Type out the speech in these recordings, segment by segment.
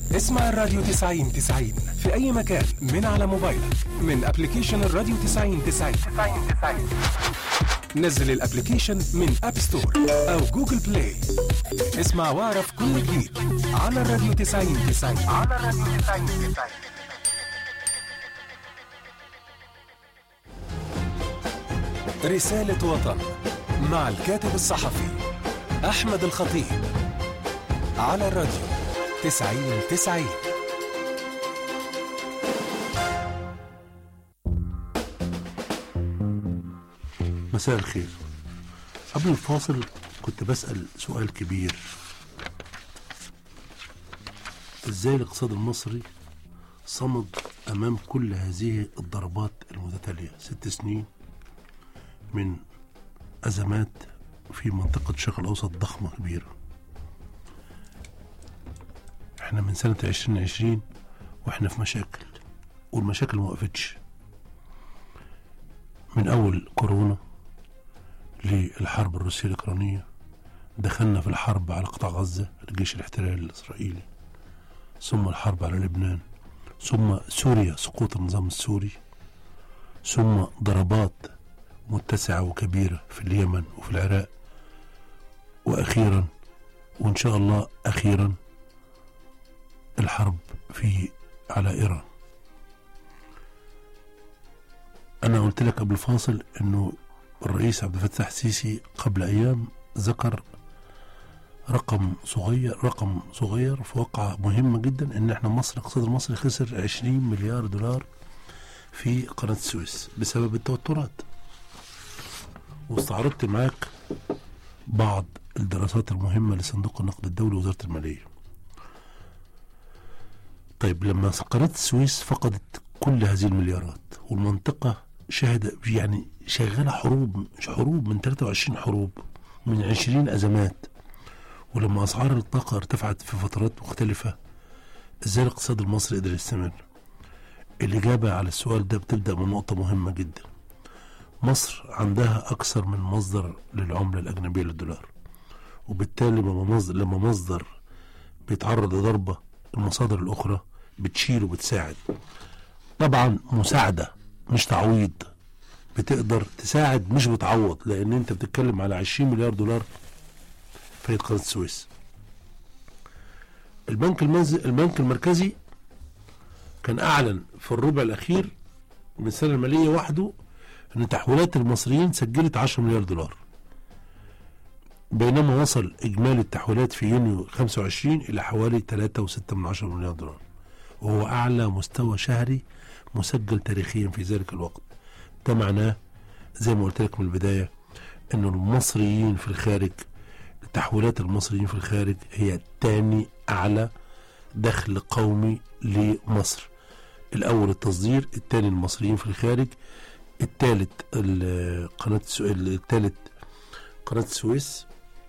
اسمع الراديو 90 90 في أي مكان من على موبايلك من ابلكيشن الراديو 90 90 نزل الابلكيشن من اب ستور أو جوجل بلاي اسمع واعرف كل جديد على الراديو 90 90 على الراديو 90 90 رسالة وطن مع الكاتب الصحفي أحمد الخطيب على الراديو 90 90 مساء الخير قبل الفاصل كنت بسأل سؤال كبير ازاي الاقتصاد المصري صمد امام كل هذه الضربات المتتالية ست سنين من ازمات في منطقة الشرق الاوسط ضخمة كبيرة احنا من سنة عشرين عشرين واحنا في مشاكل والمشاكل ما وقفتش من اول كورونا للحرب الروسية الأوكرانية دخلنا في الحرب على قطاع غزة الجيش الاحتلالي الإسرائيلي ثم الحرب على لبنان ثم سوريا سقوط النظام السوري ثم ضربات متسعة وكبيرة في اليمن وفي العراق وأخيرا وإن شاء الله أخيرا الحرب في على إيران أنا قلت لك قبل الفاصل إنه الرئيس عبد الفتاح السيسي قبل أيام ذكر رقم صغير رقم صغير في واقعة مهمة جدا إن إحنا مصر الاقتصاد المصري خسر 20 مليار دولار في قناة السويس بسبب التوترات واستعرضت معاك بعض الدراسات المهمة لصندوق النقد الدولي ووزارة المالية طيب لما قناة السويس فقدت كل هذه المليارات والمنطقة شهد يعني شغالة حروب حروب من 23 حروب من 20 أزمات ولما أسعار الطاقة ارتفعت في فترات مختلفة ازاي الاقتصاد المصري قدر يستمر الإجابة على السؤال ده بتبدأ من نقطة مهمة جدا مصر عندها أكثر من مصدر للعملة الأجنبية للدولار وبالتالي لما مصدر, لما مصدر بيتعرض لضربة المصادر الأخرى بتشيل وبتساعد طبعا مساعدة مش تعويض بتقدر تساعد مش بتعوض لأن أنت بتتكلم على 20 مليار دولار في قناة السويس البنك المنزل البنك المركزي كان أعلن في الربع الأخير من السنة المالية وحده أن تحويلات المصريين سجلت 10 مليار دولار بينما وصل إجمالي التحويلات في يونيو 25 إلى حوالي 3.6 من عشرة مليار دولار وهو أعلى مستوى شهري مسجل تاريخيا في ذلك الوقت ده معناه زي ما قلت لك من البداية أن المصريين في الخارج تحويلات المصريين في الخارج هي تاني أعلى دخل قومي لمصر الأول التصدير الثاني المصريين في الخارج الثالث قناة الثالث قناة السويس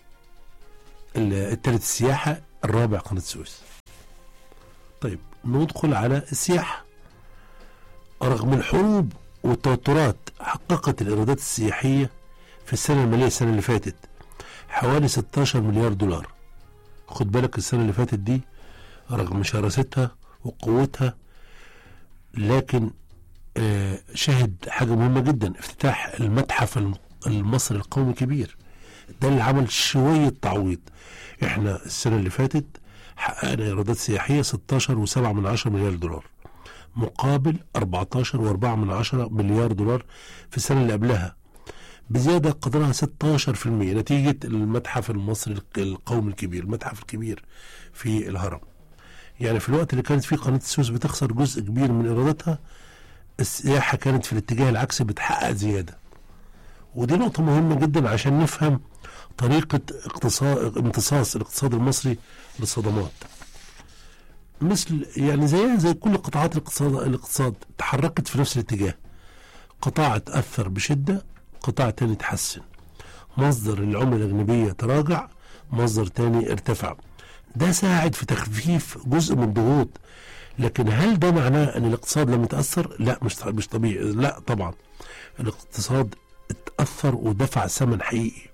الثالث السياحة الرابع قناة السويس طيب ندخل على السياحة رغم الحروب والتوترات حققت الإيرادات السياحية في السنة المالية السنة اللي فاتت حوالي 16 مليار دولار خد بالك السنة اللي فاتت دي رغم شراستها وقوتها لكن آه شهد حاجة مهمة جدا افتتاح المتحف المصري القومي الكبير ده اللي عمل شوية تعويض احنا السنة اللي فاتت حققنا ايرادات سياحية 16 و7 من 10 مليار دولار مقابل 14 و4 من 10 مليار دولار في السنة اللي قبلها بزيادة قدرها 16% نتيجة المتحف المصري القومي الكبير المتحف الكبير في الهرم يعني في الوقت اللي كانت فيه قناة السويس بتخسر جزء كبير من إيراداتها السياحة كانت في الاتجاه العكسي بتحقق زيادة ودي نقطة مهمة جدا عشان نفهم طريقة اقتصاد امتصاص الاقتصاد المصري للصدمات مثل يعني زيها زي كل قطاعات الاقتصاد الاقتصاد تحركت في نفس الاتجاه قطاع تأثر بشدة قطاع تاني تحسن مصدر العملة الأجنبية تراجع مصدر تاني ارتفع ده ساعد في تخفيف جزء من الضغوط لكن هل ده معناه ان الاقتصاد لم يتاثر؟ لا مش مش طبيعي لا طبعا الاقتصاد اتاثر ودفع ثمن حقيقي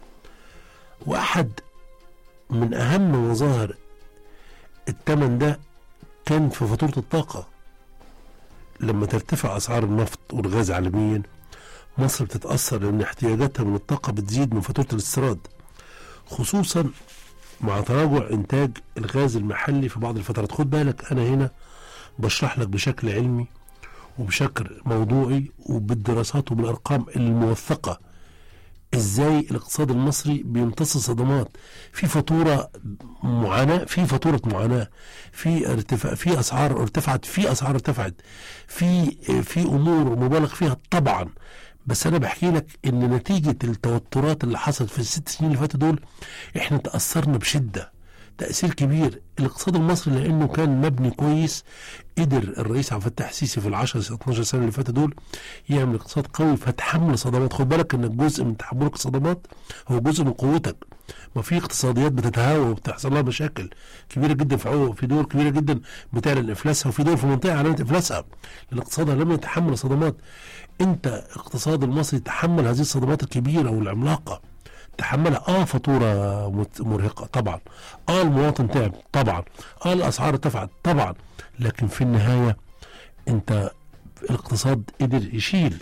واحد من اهم مظاهر الثمن ده كان في فاتورة الطاقة لما ترتفع أسعار النفط والغاز عالميا مصر بتتأثر لأن احتياجاتها من الطاقة بتزيد من فاتورة الاستيراد خصوصا مع تراجع إنتاج الغاز المحلي في بعض الفترات خد بالك أنا هنا بشرح لك بشكل علمي وبشكل موضوعي وبالدراسات وبالأرقام الموثقة ازاي الاقتصاد المصري بيمتص صدمات في فاتوره معاناه في فاتوره معاناه في ارتفاع في اسعار ارتفعت في اسعار ارتفعت في في امور مبالغ فيها طبعا بس انا بحكي لك ان نتيجه التوترات اللي حصلت في الست سنين اللي فاتوا دول احنا تاثرنا بشده تاثير كبير الاقتصاد المصري لانه كان مبني كويس قدر الرئيس عبد الفتاح السيسي في ال 10 12 سنه اللي فاتوا دول يعمل اقتصاد قوي فتحمل صدمات خد بالك انك جزء من تحملك الصدمات هو جزء من قوتك ما في اقتصاديات بتتهاوى وبتحصل لها مشاكل كبيره جدا في عو- في دول كبيره جدا بتعلن افلاسها وفي دول في منطقه اعلنت افلاسها لان اقتصادها لم يتحمل صدمات انت اقتصاد المصري تحمل هذه الصدمات الكبيره والعملاقه تحملها اه فاتوره مت- مرهقه طبعا اه المواطن تعب طبعا اه الاسعار ارتفعت طبعا لكن في النهايه انت الاقتصاد قدر يشيل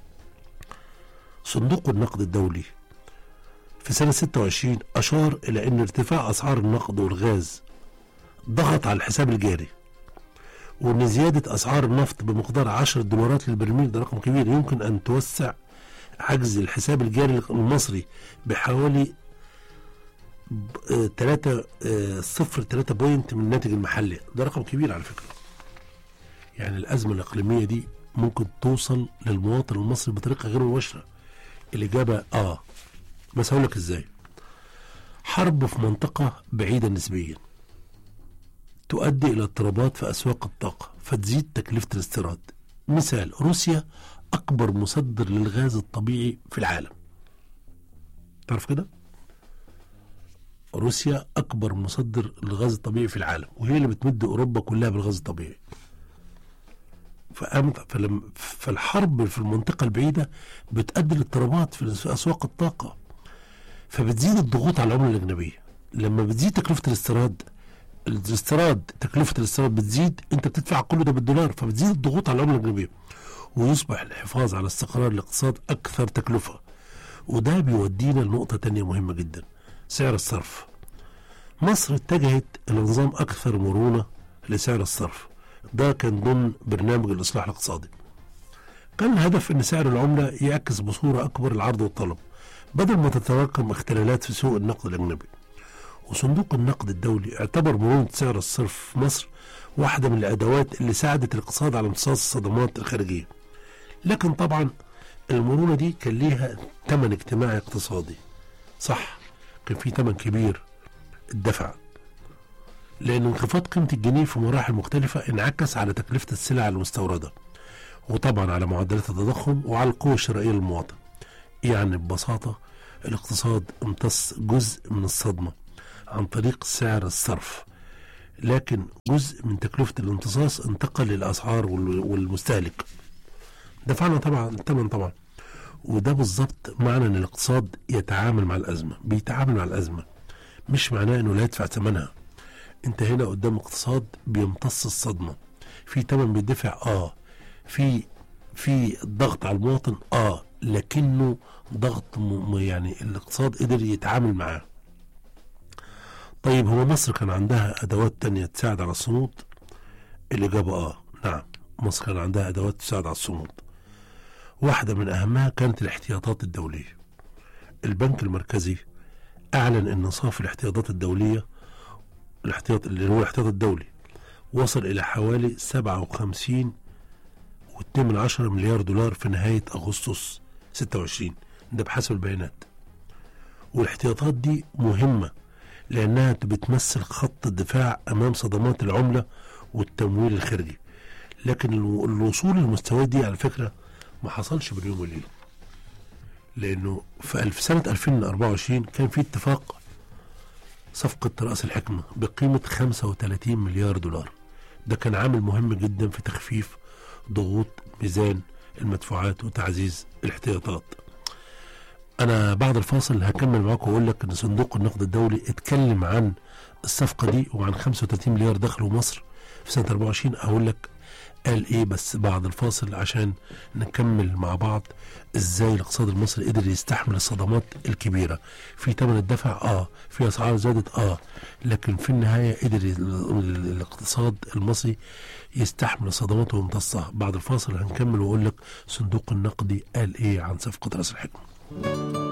صندوق النقد الدولي في سنة 26 أشار إلى أن ارتفاع أسعار النقد والغاز ضغط على الحساب الجاري وأن زيادة أسعار النفط بمقدار 10 دولارات للبرميل ده رقم كبير يمكن أن توسع عجز الحساب الجاري المصري بحوالي 3 صفر 3 بوينت من الناتج المحلي ده رقم كبير على فكرة يعني الأزمة الإقليمية دي ممكن توصل للمواطن المصري بطريقة غير مباشرة الإجابة آه بس هقول لك إزاي حرب في منطقة بعيدة نسبيا تؤدي إلى اضطرابات في أسواق الطاقة فتزيد تكلفة الاستيراد مثال روسيا أكبر مصدر للغاز الطبيعي في العالم تعرف كده؟ روسيا أكبر مصدر للغاز الطبيعي في العالم وهي اللي بتمد أوروبا كلها بالغاز الطبيعي فقامت فلم فالحرب في المنطقة البعيدة بتؤدي لاضطرابات في في أسواق الطاقة فبتزيد الضغوط على العملة الأجنبية لما بتزيد تكلفة الاستيراد الاستيراد تكلفة الاستيراد بتزيد أنت بتدفع كل ده بالدولار فبتزيد الضغوط على العملة الأجنبية ويصبح الحفاظ على استقرار الاقتصاد أكثر تكلفة وده بيودينا لنقطة تانية مهمة جدا سعر الصرف مصر اتجهت إلى نظام أكثر مرونة لسعر الصرف ده كان ضمن برنامج الإصلاح الاقتصادي كان الهدف أن سعر العملة يعكس بصورة أكبر العرض والطلب بدل ما تتراكم اختلالات في سوق النقد الأجنبي وصندوق النقد الدولي اعتبر مرونة سعر الصرف في مصر واحدة من الأدوات اللي ساعدت الاقتصاد على امتصاص الصدمات الخارجية لكن طبعا المرونة دي كان ليها ثمن اجتماعي اقتصادي صح كان في ثمن كبير اتدفع لأن انخفاض قيمة الجنيه في مراحل مختلفة انعكس على تكلفة السلع المستوردة وطبعا على معدلات التضخم وعلى القوة الشرائية للمواطن يعني ببساطة الاقتصاد امتص جزء من الصدمة عن طريق سعر الصرف لكن جزء من تكلفة الامتصاص انتقل للأسعار وال- والمستهلك دفعنا طبعا الثمن طبعا وده بالظبط معنى ان الاقتصاد يتعامل مع الازمه بيتعامل مع الازمه مش معناه انه لا يدفع ثمنها انت هنا قدام اقتصاد بيمتص الصدمه في ثمن بيدفع اه في في ضغط على المواطن اه لكنه ضغط م- م- يعني الاقتصاد قدر يتعامل معاه طيب هو مصر كان عندها ادوات تانية تساعد على الصمود الاجابه اه نعم مصر كان عندها ادوات تساعد على الصمود واحدة من أهمها كانت الاحتياطات الدولية البنك المركزي أعلن أن صافي الاحتياطات الدولية الاحتياط اللي هو الاحتياط الدولي وصل إلى حوالي 57 و2 من عشرة مليار دولار في نهاية أغسطس 26 ده بحسب البيانات والاحتياطات دي مهمة لأنها بتمثل خط الدفاع أمام صدمات العملة والتمويل الخارجي لكن الو- الوصول للمستويات دي على فكرة ما حصلش بين يوم وليلة لأنه في ألف سنة 2024 كان في اتفاق صفقة رأس الحكمة بقيمة 35 مليار دولار ده كان عامل مهم جدا في تخفيف ضغوط ميزان المدفوعات وتعزيز الاحتياطات أنا بعد الفاصل هكمل معاكم وأقول لك إن صندوق النقد الدولي اتكلم عن الصفقة دي وعن 35 مليار دخلوا مصر في سنة 24 أقول لك قال إيه بس بعد الفاصل عشان نكمل مع بعض إزاي الاقتصاد المصري قدر يستحمل الصدمات الكبيرة في تمن الدفع آه في أسعار زادت آه لكن في النهاية قدر ال- ال- الاقتصاد المصري يستحمل الصدمات ويمتصها بعد الفاصل هنكمل وأقول لك صندوق النقدي قال إيه عن صفقة رأس الحكمة